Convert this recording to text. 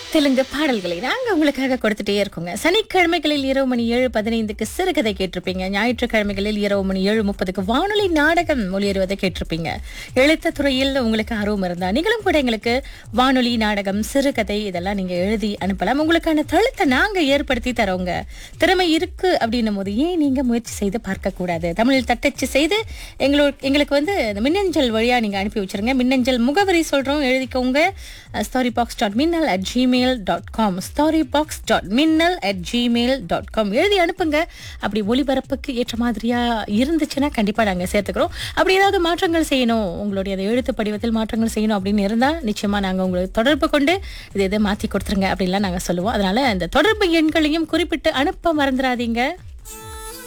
தெலுங்கு பாடல்களை நாங்க உங்களுக்காக கொடுத்துட்டே இருக்கோங்க சனிக்கிழமைகளில் இரவு மணி ஏழு பதினைந்துக்கு சிறுகதை கேட்டிருப்பீங்க ஞாயிற்றுக்கிழமைகளில் இரவு மணி ஏழு முப்பதுக்கு வானொலி நாடகம் ஒளியேறுவதை கேட்டிருப்பீங்க எழுத்த துறையில் உங்களுக்கு ஆர்வம் இருந்தா நீங்களும் கூட எங்களுக்கு வானொலி நாடகம் சிறுகதை இதெல்லாம் நீங்க எழுதி அனுப்பலாம் உங்களுக்கான தளத்தை நாங்க ஏற்படுத்தி தரோங்க திறமை இருக்கு அப்படின்னும் போது ஏன் நீங்க முயற்சி செய்து பார்க்க கூடாது தமிழில் தட்டச்சு செய்து எங்களோட எங்களுக்கு வந்து இந்த மின்னஞ்சல் வழியா நீங்க அனுப்பி வச்சிருங்க மின்னஞ்சல் முகவரி சொல்றோம் எழுதிக்கோங்க starry box dot Minnal at Gmail dot com starry box dot Minnal at Gmail dot com எழுதி அனுப்புங்க அப்படி ஒளிபரப்புக்கு ஏற்ற மாதிரியா இருந்துச்சுன்னா கண்டிப்பா நாங்க சேர்த்துக்கிறோம் அப்படி ஏதாவது மாற்றங்கள் செய்யணும் உங்களுடைய அந்த எழுத்து படிவத்தில் மாற்றங்கள் செய்யணும் அப்படின்னு இருந்தா நிச்சயமா நாங்க உங்களுக்கு தொடர்பு கொண்டு இது இதை மாத்தி கொடுத்துருங்க அப்படின்லாம் நாங்க சொல்லுவோம் அதனால இந்த தொடர்பு எண்களையும் குறிப்பிட்டு அனுப்ப மறந்துடாதீங்க